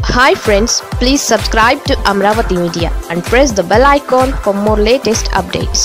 hi friends please subscribe to Amaravati media and press the bell icon for more latest updates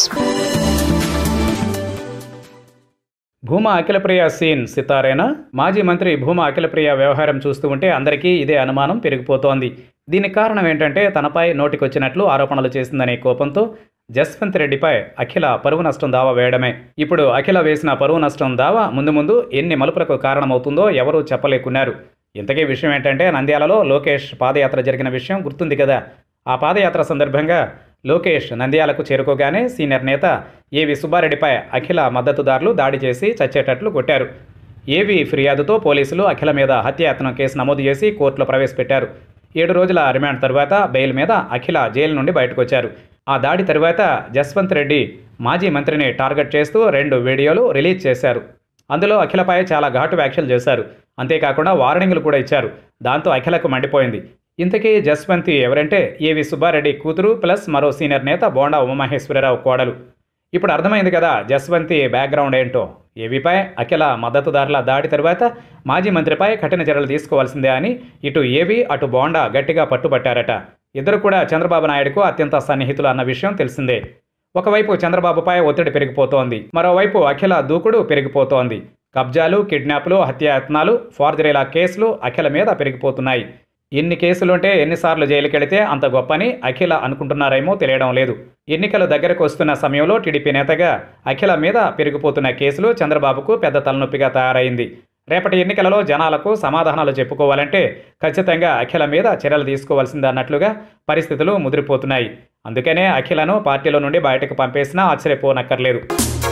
Bhuma Akhilapriya scene సితారేనా మాజీ మంత్రి భూమా అఖిలప్రియ వ్యవహారం చూస్తూ ఉంటే అందరికీ ఇదే అనుమానం పెరిగిపోతోంది దీనికి కారణం ఏంటంటే తనపై నోటికొచ్చినట్లు ఆరోపణలు చేసిందనే కోపంతో జస్వంత్ రెడ్డిపై అఖిల పరువు నష్టం దావా వేయడమే ఇప్పుడు అఖిల వేసిన పరువు నష్టం దావా ముందు ముందు ఎన్ని మలుపులకు కారణమవుతుందో ఎవరూ చెప్పలేకున్నారు ఇంతకీ విషయం ఏంటంటే నంద్యాలలో లోకేష్ పాదయాత్ర జరిగిన విషయం గుర్తుంది కదా ఆ పాదయాత్ర సందర్భంగా లోకేష్ నంద్యాలకు చేరుకోగానే సీనియర్ నేత ఏవి సుబ్బారెడ్డిపై అఖిల మద్దతుదారులు దాడి చేసి చచ్చేటట్లు కొట్టారు ఏవి ఫిర్యాదుతో పోలీసులు అఖిల మీద హత్యాయత్నం కేసు నమోదు చేసి కోర్టులో ప్రవేశపెట్టారు ఏడు రోజుల రిమాండ్ తరువాత బెయిల్ మీద అఖిల జైలు నుండి బయటకు వచ్చారు ఆ దాడి తరువాత జస్వంత్ రెడ్డి మాజీ మంత్రిని టార్గెట్ చేస్తూ రెండు వీడియోలు రిలీజ్ చేశారు అందులో అఖిలపై చాలా ఘాటు వ్యాఖ్యలు చేశారు అంతేకాకుండా వార్నింగ్లు కూడా ఇచ్చారు దాంతో అఖిలకు మండిపోయింది ఇంతకీ జస్వంతి ఎవరంటే ఏవి సుబ్బారెడ్డి కూతురు ప్లస్ మరో సీనియర్ నేత బోండా ఉమామహేశ్వరరావు కోడలు ఇప్పుడు అర్థమైంది కదా జస్వంతి బ్యాక్గ్రౌండ్ ఏంటో ఏవిపై అఖిల మద్దతుదారుల దాడి తరువాత మాజీ మంత్రిపై కఠిన చర్యలు తీసుకోవాల్సిందే అని ఇటు ఏవి అటు బోండా గట్టిగా పట్టుబట్టారట ఇద్దరు కూడా చంద్రబాబు నాయుడుకు అత్యంత సన్నిహితులు అన్న విషయం తెలిసిందే ఒకవైపు చంద్రబాబుపై ఒత్తిడి పెరిగిపోతోంది మరోవైపు అఖిల దూకుడు పెరిగిపోతోంది కబ్జాలు కిడ్నాప్లు హత్యాయత్నాలు ఫోర్జరీల కేసులు అఖిల మీద పెరిగిపోతున్నాయి ఇన్ని కేసులుంటే ఎన్నిసార్లు జైలుకెళితే అంత గొప్పని అఖిల అనుకుంటున్నారేమో తెలియడం లేదు ఎన్నికలు దగ్గరకు వస్తున్న సమయంలో టీడీపీ నేతగా అఖిల మీద పెరిగిపోతున్న కేసులు చంద్రబాబుకు పెద్ద తలనొప్పిగా తయారైంది రేపటి ఎన్నికలలో జనాలకు సమాధానాలు చెప్పుకోవాలంటే ఖచ్చితంగా అఖిల మీద చర్యలు తీసుకోవాల్సిందే అన్నట్లుగా పరిస్థితులు ముదిరిపోతున్నాయి అందుకనే అఖిలను పార్టీలో నుండి బయటకు పంపేసినా ఆశ్చర్యపోనక్కర్లేదు